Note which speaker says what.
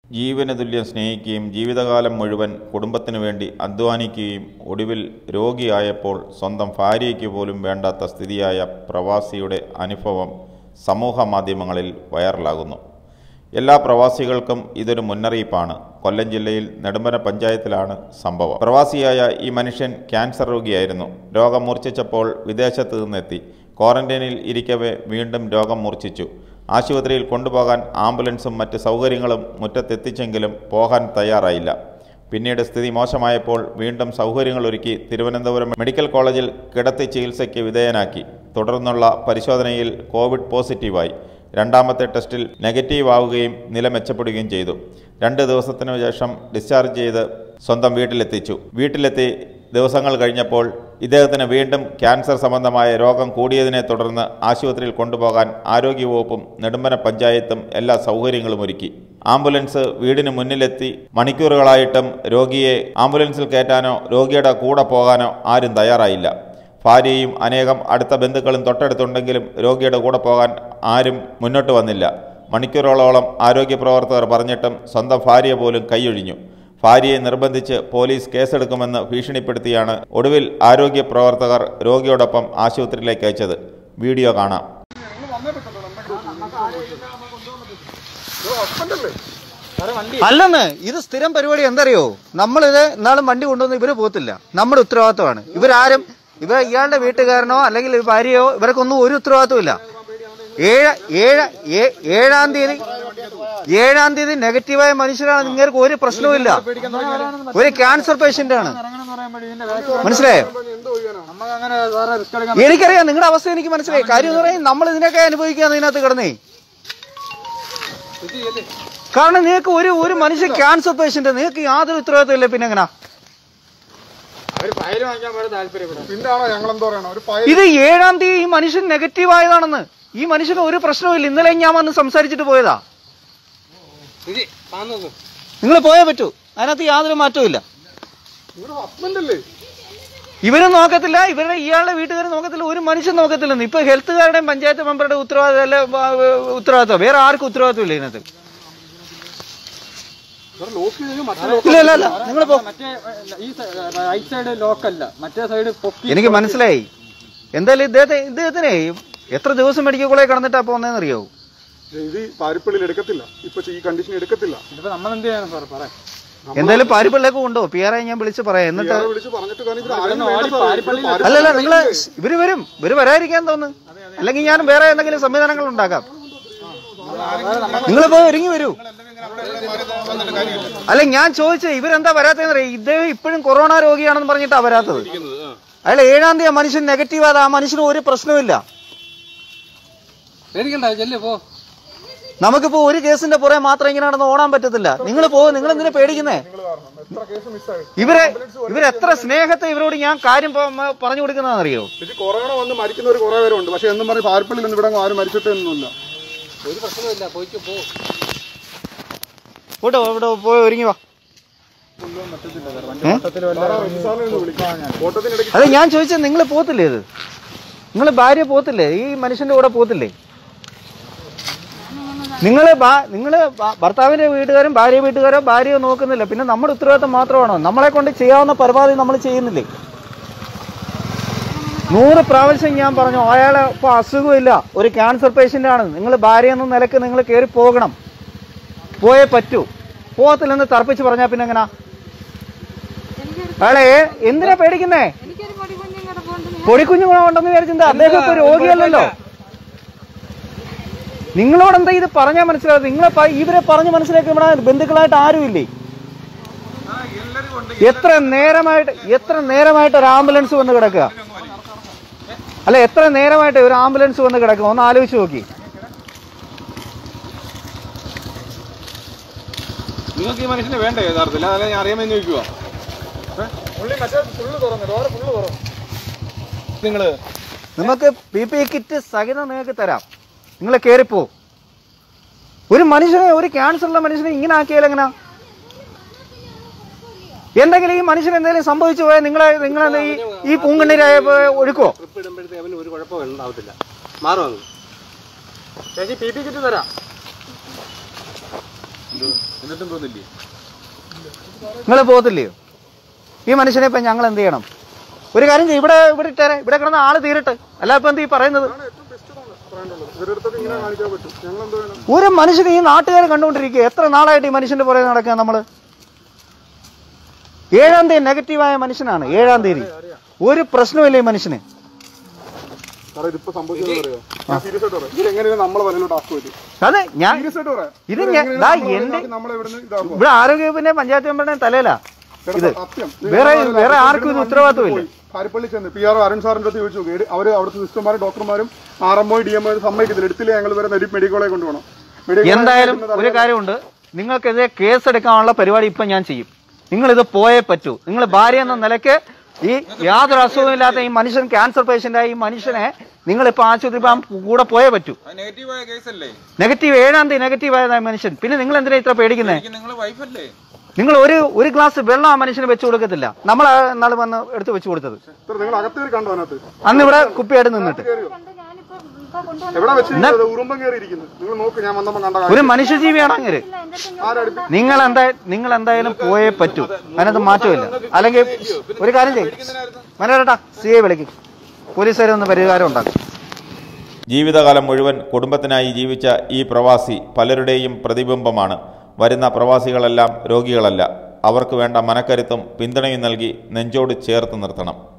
Speaker 1: ജീവന് തുല്യം സ്നേഹിക്കുകയും ജീവിതകാലം മുഴുവൻ കുടുംബത്തിനു വേണ്ടി അധ്വാനിക്കുകയും ഒടുവിൽ രോഗിയായപ്പോൾ സ്വന്തം ഭാര്യയ്ക്ക് പോലും വേണ്ടാത്ത സ്ഥിതിയായ പ്രവാസിയുടെ അനുഭവം സമൂഹ മാധ്യമങ്ങളിൽ വൈറലാകുന്നു എല്ലാ പ്രവാസികൾക്കും ഇതൊരു മുന്നറിയിപ്പാണ് കൊല്ലം ജില്ലയിൽ നെടുമ്പന പഞ്ചായത്തിലാണ് സംഭവം പ്രവാസിയായ ഈ മനുഷ്യൻ ക്യാൻസർ രോഗിയായിരുന്നു രോഗം മൂർച്ഛിച്ചപ്പോൾ വിദേശത്ത് നിന്നെത്തി ക്വാറന്റൈനിൽ ഇരിക്കവേ വീണ്ടും രോഗം മൂർച്ഛിച്ചു ആശുപത്രിയിൽ കൊണ്ടുപോകാൻ ആംബുലൻസും മറ്റ് സൗകര്യങ്ങളും മുറ്റത്തെത്തിച്ചെങ്കിലും പോകാൻ തയ്യാറായില്ല പിന്നീട് സ്ഥിതി മോശമായപ്പോൾ വീണ്ടും സൗകര്യങ്ങളൊരുക്കി തിരുവനന്തപുരം മെഡിക്കൽ കോളേജിൽ കിടത്തി ചികിത്സയ്ക്ക് വിധേയനാക്കി തുടർന്നുള്ള പരിശോധനയിൽ കോവിഡ് പോസിറ്റീവായി രണ്ടാമത്തെ ടെസ്റ്റിൽ നെഗറ്റീവ് ആവുകയും നില മെച്ചപ്പെടുകയും ചെയ്തു രണ്ട് ദിവസത്തിനു ശേഷം ഡിസ്ചാർജ് ചെയ്ത് സ്വന്തം വീട്ടിലെത്തിച്ചു വീട്ടിലെത്തി ദിവസങ്ങൾ കഴിഞ്ഞപ്പോൾ ഇദ്ദേഹത്തിന് വീണ്ടും ക്യാൻസർ സംബന്ധമായ രോഗം കൂടിയതിനെ തുടർന്ന് ആശുപത്രിയിൽ കൊണ്ടുപോകാൻ ആരോഗ്യവകുപ്പും നെടുമ്പന പഞ്ചായത്തും എല്ലാ സൗകര്യങ്ങളും ഒരുക്കി ആംബുലൻസ് വീടിന് മുന്നിലെത്തി മണിക്കൂറുകളായിട്ടും രോഗിയെ ആംബുലൻസിൽ കയറ്റാനോ രോഗിയുടെ കൂടെ പോകാനോ ആരും തയ്യാറായില്ല ഭാര്യയും അനേകം അടുത്ത ബന്ധുക്കളും തൊട്ടടുത്തുണ്ടെങ്കിലും രോഗിയുടെ കൂടെ പോകാൻ ആരും മുന്നോട്ട് വന്നില്ല മണിക്കൂറുകളോളം ആരോഗ്യ പ്രവർത്തകർ പറഞ്ഞിട്ടും സ്വന്തം ഭാര്യ പോലും കൈയൊഴിഞ്ഞു ഭാര്യയെ നിർബന്ധിച്ച് പോലീസ് കേസെടുക്കുമെന്ന് ഭീഷണിപ്പെടുത്തിയാണ് ഒടുവിൽ ആരോഗ്യ പ്രവർത്തകർ രോഗിയോടൊപ്പം ആശുപത്രിയിലേക്ക് അയച്ചത് വീഡിയോ കാണാം
Speaker 2: അല്ലെന്ന് ഇത് സ്ഥിരം പരിപാടി എന്തറിയോ നമ്മളിത് നാളും വണ്ടി കൊണ്ടുവന്ന് ഇവര് പോകത്തില്ല നമ്മുടെ ഉത്തരവാദിത്തമാണ് ഇവരാരും ഇവർ ഇയാളുടെ വീട്ടുകാരനോ അല്ലെങ്കിൽ ഈ ഭാര്യയോ ഇവർക്കൊന്നും ഒരു ഉത്തരവാദിത്വമില്ല ഏഴ് ഏഴ് ഏ- ഏഴാം തീയതി ഏഴാം തീയതി നെഗറ്റീവായ മനുഷ്യരാണ് നിങ്ങൾക്ക് ഒരു പ്രശ്നവുമില്ല ഒരു ക്യാൻസർ പേഷ്യന്റ് ആണ് മനസ്സിലായോ എനിക്കറിയാം നിങ്ങളുടെ അവസ്ഥ എനിക്ക് മനസ്സിലായി കാര്യം എന്ന് പറയാൻ നമ്മൾ ഇതിനൊക്കെ അനുഭവിക്കുകയാണ് ഇതിനകത്ത് കിടന്നേ കാരണം നിങ്ങൾക്ക് ഒരു ഒരു മനുഷ്യൻ ക്യാൻസർ പേഷ്യന്റ് നിങ്ങൾക്ക് യാതൊരു ഉത്തരവാദിത്വം ഇല്ല പിന്നെ എങ്ങനാ
Speaker 3: പിന്നാണോ ഞങ്ങൾ എന്താ പറയണം ഒരു ഫയൽ
Speaker 2: ഇത് ഏഴാം തീയതി ഈ മനുഷ്യൻ നെഗറ്റീവ് ആയതാണെന്ന് ഈ മനുഷ്യന് ഒരു പ്രശ്നവുമില്ല ഇന്നലെ ഞാൻ വന്ന് സംസാരിച്ചിട്ട് പോയതാ നിങ്ങൾ പോയേ പറ്റൂ അതിനകത്ത് യാതൊരു മാറ്റവും ഇല്ല
Speaker 3: നിങ്ങളുടെ ഹസ്ബൻഡ് അല്ലേ
Speaker 2: ഇവരും നോക്കത്തില്ല ഇവരുടെ ഇയാളുടെ വീട്ടുകാർ നോക്കത്തില്ല ഒരു മനുഷ്യൻ നോക്കത്തില്ലെന്ന് ഇപ്പൊ ഹെൽത്തുകാരുടെയും പഞ്ചായത്ത് മെമ്പറുടെ ഉത്തരവാദിത്തം അല്ല ഉത്തരവാദിത്തം വേറെ ആർക്കും ഉത്തരവാദിത്വം ഇല്ല ഇതിനകത്ത്
Speaker 3: ലോക്ക് ചെയ്ത് മറ്റേ
Speaker 2: ഇല്ല ഇല്ല ഇല്ല നിങ്ങൾ പോ
Speaker 4: മറ്റേ ഈ റൈറ്റ് സൈഡ് ലോക്കല്ല മറ്റേ സൈഡ് പൊക്കി
Speaker 2: എനിക്ക് മനസ്സിലായി എന്തായാലും ഇദ്ദേഹത്തെ ഇദ്ദേഹത്തിനെ എത്ര ദിവസം മെഡിക്കൽ കോളേജ് കടന്നിട്ടാ പോകുന്നതെന്ന് അറിയാവൂ
Speaker 3: ഇത് പാരിപ്പള്ളിയിൽ എടുക്കത്തില്ല ഇപ്പൊ ഈ കണ്ടീഷൻ എടുക്കത്തില്ല
Speaker 4: ഇതിപ്പോ നമ്മൾ എന്ത് ചെയ്യാൻ സാർ പറയാം
Speaker 2: എന്തായാലും പാരിപ്പള്ളിലേക്ക് കൊണ്ടോ പി ആർ ഐ ഞാൻ വിളിച്ച് പറയാം എന്നിട്ട്
Speaker 3: ഇയാളെ വിളിച്ച് പറഞ്ഞിട്ട് കാരണം ഇവര് ആരും
Speaker 4: ഓടി
Speaker 3: വേണ്ട സാറേ.
Speaker 4: പാരിപ്പള്ളിയിൽ
Speaker 3: ഇവര്
Speaker 2: അല്ലല്ല നിങ്ങള് ഇവര് വരും ഇവര് വരാതിരിക്കാൻ തോന്നുന്നു അല്ലെങ്കിൽ ഞാൻ വേറെ എന്തെങ്കിലും സംവിധാനങ്ങൾ ഉണ്ടാക്കാം നിങ്ങൾ പോയി ഒരുങ്ങി വരൂ അല്ല ഞാൻ ചോദിച്ചത് ഇവരെന്താ വരാത്തതെന്ന് അറിയാം ഇദ്ദേഹം ഇപ്പോഴും കൊറോണ രോഗിയാണെന്ന് പറഞ്ഞിട്ടാ വരാത്തത് അയാൾ ഏഴാം തീയതി ആ മനുഷ്യൻ നെഗറ്റീവ് ആയത് ആ മനുഷ്യന് ഒരു പ്രശ്നവുമില്ല
Speaker 4: പേടിക്കണ്ട ചെല്ലേ പോ
Speaker 2: നമുക്കിപ്പോ ഒരു കേസിന്റെ പുറകെ മാത്രം ഇങ്ങനെ നടന്ന് ഓടാൻ പറ്റത്തില്ല നിങ്ങൾ പോ നിങ്ങൾ എന്തിനാ പേടിക്കുന്നേ
Speaker 3: എത്ര കേസ് മിസ്സായി
Speaker 2: ഇവരെ ഇവരെത്ര സ്നേഹത്തെ ഇവരോട് ഞാൻ കാര്യം പ- മ- പറഞ്ഞു കൊടുക്കുന്നതെന്നറിയോ
Speaker 3: ഇത് കൊറോണ വന്ന് മരിക്കുന്നവർ കുറെ പേരുണ്ട് പക്ഷെ എന്നും പറഞ്ഞ് പാരിപ്പള്ളിയിൽ ഒന്നും ഇവിടെ ആരും മരിച്ചിട്ടൊന്നുമില്ല
Speaker 4: ഒരു പ്രശ്നമില്ല പോയിക്കോ പോ
Speaker 2: പോട്ടോ ഇവിടെ പോയി ഒരുങ്ങി വാ
Speaker 3: ഓട്ടത്തിനിടയ്ക്ക്
Speaker 2: അതെ ഞാൻ ചോദിച്ചത് നിങ്ങൾ പോത്തില്ലേ ഇത് നിങ്ങൾ ഭാര്യ പോത്തില്ലേ ഈ മനുഷ്യന്റെ കൂടെ പോത്തില്ലേ നിങ്ങൾ നിങ്ങൾ ഭർത്താവിന്റെ വീട്ടുകാരും ഭാര്യ വീട്ടുകാരോ ഭാര്യയോ നോക്കുന്നില്ല പിന്നെ നമ്മുടെ ഉത്തരവാദിത്തം മാത്രമാണോ നമ്മളെ കൊണ്ട് ചെയ്യാവുന്ന പരമാവധി നമ്മൾ ചെയ്യുന്നില്ലേ നൂറ് പ്രാവശ്യം ഞാൻ പറഞ്ഞു അയാളെ ഇപ്പൊ അസുഖമില്ല ഒരു ക്യാൻസർ പേഷ്യന്റ് ആണ് നിങ്ങൾ ഭാര്യ എന്ന നിലക്ക് നിങ്ങൾ കയറി പോകണം പോയേ പറ്റൂ പോകത്തില്ലെന്ന് തർപ്പിച്ച് പറഞ്ഞാൽ പിന്നെ എങ്ങനാ അയാളെ എന്തിനാ പേടിക്കുന്നേ
Speaker 5: എനിക്കൊരു പൊടി കുഞ്ഞും കൂടെ പോകണ്ടെന്ന്
Speaker 2: പൊടിക്കുഞ്ഞു ഉണ്ടെന്ന് വിചാരിച്ചിട്ട് അദ്ദേഹം ഇപ്പൊ രോഗിയല്ലല്ലോ നിങ്ങളോട് എന്താ ഇത് പറഞ്ഞാൽ മനസ്സിലാവും നിങ്ങളെ പ- ഇവരെ പറഞ്ഞ് മനസ്സിലാക്കി ഇവിടെ ബന്ധുക്കളായിട്ട് ആരുമില്ലേ എത്ര നേരമായിട്ട് എത്ര നേരമായിട്ട് ഒരു ആംബുലൻസ് വന്ന് കിടക്കുക അല്ല എത്ര നേരമായിട്ട് ഒരു ആംബുലൻസ് വന്ന് കിടക്കുക ഒന്ന് ആലോചിച്ച് നോക്കി
Speaker 4: നിങ്ങൾക്ക് ഈ മനുഷ്യനെ വേണ്ട യഥാർത്ഥത്തിൽ അതല്ല ഞാൻ അറിയാമെന്ന് ചോദിക്കുക
Speaker 3: പുള്ളി മറ്റേ ഫുള്ള് തുറന്നു ഡോറ് ഫുള്ള് തുറന്നു
Speaker 4: നിങ്ങള്
Speaker 2: നമുക്ക് പി പി കിറ്റ് സഹിതം നിങ്ങൾക്ക് തരാം നിങ്ങൾ കയറിപ്പോ ഒരു മനുഷ്യനെ ഒരു ക്യാൻസർ ഉള്ള മനുഷ്യനെ ഇങ്ങനെ ആക്കിയാൽ എങ്ങനാ എന്തെങ്കിലും ഈ മനുഷ്യന് എന്തെങ്കിലും സംഭവിച്ചു പോയാൽ നിങ്ങളെ നിങ്ങളെ ഈ ഈ പൂങ്കണ്ണീരായ ഒഴുക്കോ
Speaker 4: ട്രിപ്പ് ഇടുമ്പോഴത്തേക്ക് അവന് ഒരു കുഴപ്പം ഉണ്ടാവത്തില്ല മാറും ചേച്ചി പി പി കിറ്റ് തരാം
Speaker 1: എന്നിട്ടും പോകുന്നില്ലേ
Speaker 2: നിങ്ങൾ പോകത്തില്ലയോ ഈ മനുഷ്യനെ ഇപ്പം ഞങ്ങൾ എന്ത് ചെയ്യണം ഒരു കാര്യം ചെയ്യ്, ഇവിടെ ഇവിടെ ഇട്ടേരെ ഇവിടെ കിടന്ന ആള് തീരട്ടെ അല്ല ഇപ്പം എന്ത് ഈ പറയുന്നത്
Speaker 3: ഇവരുടെ അടുത്തൊക്കെ ഇങ്ങനെ കാണിക്കാൻ പറ്റും ഞങ്ങൾ എന്തോ ചെയ്യണം
Speaker 2: ഒരു മനുഷ്യൻ ഈ നാട്ടുകാർ കണ്ടുകൊണ്ടിരിക്കുക എത്ര നാളായിട്ട് ഈ മനുഷ്യന്റെ പുറകെ നടക്കുക നമ്മള് ഏഴാം തീയതി നെഗറ്റീവായ മനുഷ്യനാണ് ഏഴാം തീയതി ഒരു പ്രശ്നമില്ല ഈ മനുഷ്യന്
Speaker 3: സാറേ ഇതിപ്പോ സംഭവിച്ചത് അറിയോ ഞാൻ സീരിയസ് ആയിട്ട് പറയാം ഇതെങ്ങനെയാണ് നമ്മളെ പറയുന്ന ടാസ്ക് പറ്റും
Speaker 2: അതെ ഞാൻ
Speaker 3: സീരിയസ് ആയിട്ട് പറയാം
Speaker 2: ഇത് ഞാൻ- ദാ എന്റെ
Speaker 3: നമ്മളെ ഇവിടുന്ന് ഇതാക്കുക
Speaker 2: ഇവിടെ ആരോഗ്യവകുപ്പിന്റെ പഞ്ചായത്ത് മെമ്പറുടെ തലയിലാ ഇത്
Speaker 3: സത്യം
Speaker 2: വേറെ വേറെ ആർക്കും ഇത് ഉത്തരവാദിത്വമില്ല
Speaker 3: പാരിപ്പള്ളി ചെന്ന് പി ആർ അരുൺ സാറിന്റെ അടുത്ത് ചോദിച്ചു നോക്കി അവര് അവിടുത്തെ സിസ്റ്റർമാരും ഡോക്ടർമാരും R M O D M O സമ്മതിക്കത്തില്ല എടുത്തില്ല ഞങ്ങൾ വരെ മെഡിക്കൽ കോളേജ് കൊണ്ടുപോകണം മെഡിക്കൽ കോളേജ്
Speaker 2: എന്തായാലും
Speaker 3: ചെല്ലുന്നത്
Speaker 2: ഒരു കാര്യമുണ്ട് നിങ്ങൾക്കെതിരെ കേസ് എടുക്കാനുള്ള പരിപാടി ഇപ്പം ഞാൻ ചെയ്യും നിങ്ങൾ ഇത് പോയേ പറ്റൂ നിങ്ങൾ ഭാര്യ എന്ന നിലയ്ക്ക് ഈ യാതൊരു അസുഖമില്ലാത്ത ഈ മനുഷ്യൻ ക്യാൻസർ പേഷ്യന്റായ ഈ മനുഷ്യനെ നിങ്ങൾ ഇപ്പൊ ആശുപത്രി പോകാൻ കൂടെ പോയേ പറ്റൂ
Speaker 1: നെഗറ്റീവായ കേസല്ലേ
Speaker 2: നെഗറ്റീവ് ഏഴാം തീയതി നെഗറ്റീവ് ആയതായ മനുഷ്യൻ പിന്നെ നിങ്ങൾ എന്തിനാ ഇത്ര പേടിക്കുന്നത്
Speaker 1: നിങ്ങൾ വൈഫല്ലേ
Speaker 2: നിങ്ങൾ ഒരു ഒരു ഗ്ലാസ് വെള്ളം ആ മനുഷ്യന് വെച്ചു കൊടുക്കത്തില്ല നമ്മൾ നാളെ വന്ന് എടുത്ത് വെച്ചു കൊടുത്തത്
Speaker 3: സാർ നിങ്ങൾ അകത്ത് കയറി കണ്ടോ അതിനകത്ത്
Speaker 2: അന്ന് ഇവിടെ കുപ്പിയായിട്ട് നിന്നിട്ട്
Speaker 5: കണ്ട് ഞാനിപ്പോ ഇപ്പൊ കൊണ്ടുവന്ന
Speaker 3: എവിടെ വെച്ചിരിക്കുന്നത് ഉറുമ്പം കയറി ഇരിക്കുന്നത് നിങ്ങൾ നോക്ക് ഞാൻ വന്നപ്പോ കണ്ട
Speaker 2: ഒരു മനുഷ്യജീവിയാണ് അങ്ങനെ
Speaker 5: എന്റെ അടുത്ത്
Speaker 3: ആരടുത്ത്
Speaker 2: നിങ്ങൾ എന്താ നിങ്ങൾ എന്തായാലും പോയേ പറ്റൂ അതിനകത്ത് മാറ്റമില്ല അല്ലെങ്കിൽ ഒരു കാര്യം ചെയ്യും മനോരേട്ടാ സി ഐ വിളിക്കും പോലീസുകാരെ ഒന്ന് പരിഹാരം ഉണ്ടാക്കും
Speaker 1: ജീവിതകാലം മുഴുവൻ കുടുംബത്തിനായി ജീവിച്ച ഈ പ്രവാസി പലരുടെയും പ്രതിബിംബമാണ് വരുന്ന പ്രവാസികളെല്ലാം രോഗികളല്ല അവർക്ക് വേണ്ട മനക്കരുത്തും പിന്തുണയും നൽകി നെഞ്ചോട് ചേർത്ത് നിർത്തണം